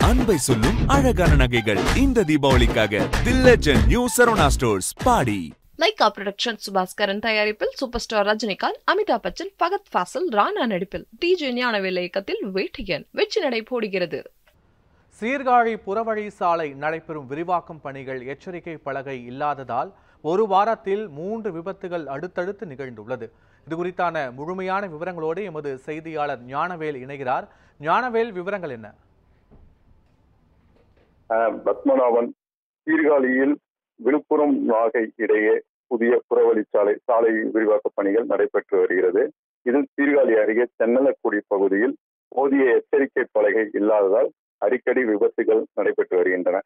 அன்பை சொல்லும் அழகான நகைகள் இந்த தீபாவளிக்காக the legend new Saravana stores பாடி லைகா புரொடக்ஷன் சுபாஸ்கரன் தயாரிப்பில் சூப்பர் ஸ்டார் ரஜினிகாந்த் அமிதாப் பச்சன் ஃபகத் ஃபாசில் ராணா நடிப்பில் டிஜே ஞானவேல் இயக்கத்தில் வேட்டியன் வெற்றி நடை போடுகிறது சீர்காழி புறவழி சாலை நடைபெறும் விரிவாக்கம் பணிகள் எச்சரிக்கை பலகை இல்லாததால் ஒரு வாரத்தில் மூன்று விபத்துகள் அடுத்தடுத்து நிகழ்ந்துள்ளது இது குறித்தான முழுமையான விவரங்களோடு எமது செய்தியாளர் ஞானவேல் இணைகிறார் ஞானவேல் விவரங்கள் என்ன அஹ், பத்மநாபன் சீர்காழியில் விழுப்புரம் நாகை இடையே புதிய புறவழிச்சாலை சாலை விரிவாக்க பணிகள் நடைபெற்று வருகிறது இதில் சீர்காழி அருகே தென்னலக்குடி பகுதியில் போதிய எச்சரிக்கை பலகை இல்லாததால் அடிக்கடி விபத்துகள் நடைபெற்று வருகின்றன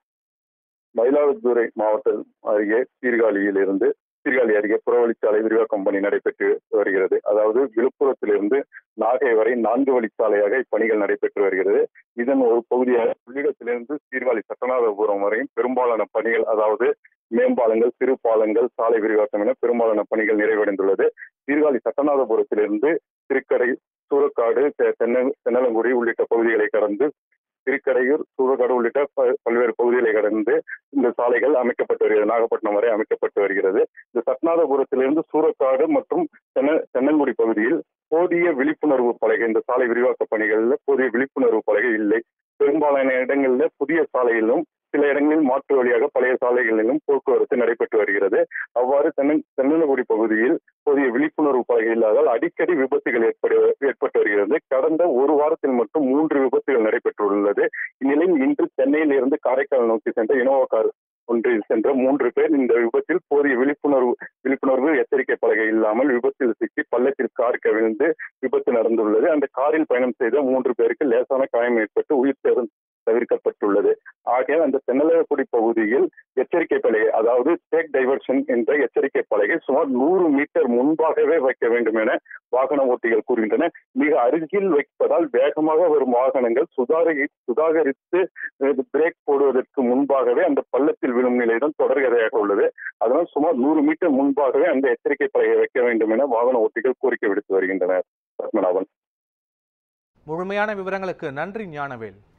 மயிலாடுதுறை மாவட்டம் அருகே சீர்காழியில் இருந்து சீர்காழி அருகே புறவழிச்சாலை விரிவாக்கம் பணி நடைபெற்று வருகிறது அதாவது விழுப்புரத்திலிருந்து நாகை வரை நான்கு வழிச்சாலையாக இப்பணிகள் நடைபெற்று வருகிறது இதன் ஒரு பகுதியாக உள்ளிடத்திலிருந்து சீர்காழி சட்டநாதபுரம் வரையும் பெரும்பாலான பணிகள் அதாவது மேம்பாலங்கள் சிறு பாலங்கள் சாலை விரிவாக்கம் என பெரும்பாலான பணிகள் நிறைவடைந்துள்ளது சீர்காழி சட்டநாதபுரத்திலிருந்து திருக்கடை சூரக்காடு தெ- தென்ன தென்னலங்குடி உள்ளிட்ட பகுதிகளை கடந்து திருக்கடையூர் சூரக்காடு உள்ளிட்ட ப- பல்வேறு பகுதிகளை கடந்து இந்த சாலைகள் அமைக்கப்பட்டு வருகிறது நாகப்பட்டினம் வரை அமைக்கப்பட்டு வருகிறது இந்த சட்நாதபுரத்திலிருந்து சூரக்காடு மற்றும் தென்ன தென்னங்குடி பகுதியில் போதிய விழிப்புணர்வு பலகை இந்த சாலை விரிவாக்க பணிகளில் போதிய விழிப்புணர்வு பலகை இல்லை பெரும்பாலான இடங்களில் புதிய சாலையிலும் சில இடங்களில் மாற்று வழியாக பழைய சாலைகளிலும் போக்குவரத்து நடைபெற்று வருகிறது அவ்வாறு தென்ன தென்னங்குடி பகுதியில் போதிய விழிப்புணர்வு பலகை இல்லாதால் அடிக்கடி விபத்துகள் ஏற்படு ஏற்பட்டு வருகிறது கடந்த ஒரு வாரத்தில் மட்டும் மூன்று விபத்துகள் நடைபெற்றுள்ளது இந்நிலையில் இன்று சென்னையில் இருந்து காரைக்கால் நோக்கி சென்ற இனோவா கார் ஒன்றில் சென்ற மூன்று பேர் இந்த விபத்தில் போதிய விழிப்புணர்வு விழிப்புணர்வு எச்சரிக்கை பலகை இல்லாமல் விபத்தில் சிக்கி பள்ளத்தில் கார் கவிழ்ந்து விபத்து நடந்துள்ளது அந்த காரில் பயணம் செய்த மூன்று பேருக்கு லேசான காயம் ஏற்பட்டு உயிர் சேதம் தவிர்க்கப்பட்டுள்ளது ஆகையால் அந்த தென்னலகுடி பகுதியில் எச்சரிக்கை பலகை அதாவது டேக் டைவர்ஷன் என்ற எச்சரிக்கை பலகை சுமார் நூறு மீட்டர் முன்பாகவே வைக்க வேண்டும் என வாகன ஓட்டிகள் கூறுகின்றன மிக அருகில் வைப்பதால் வேகமாக வரும் வாகனங்கள் சுதாரி சுதாகரித்து அஹ், பிரேக் போடுவதற்கு முன்பாகவே அந்த பள்ளத்தில் விழும் நிலைதான் தொடர்கதையாக உள்ளது அதனால் சுமார் நூறு மீட்டர் முன்பாகவே அந்த எச்சரிக்கை பலகை வைக்க வேண்டும் என வாகன ஓட்டிகள் கோரிக்கை விடுத்து வருகின்றனர் பத்மநாபன் முழுமையான விவரங்களுக்கு நன்றி ஞானவேல்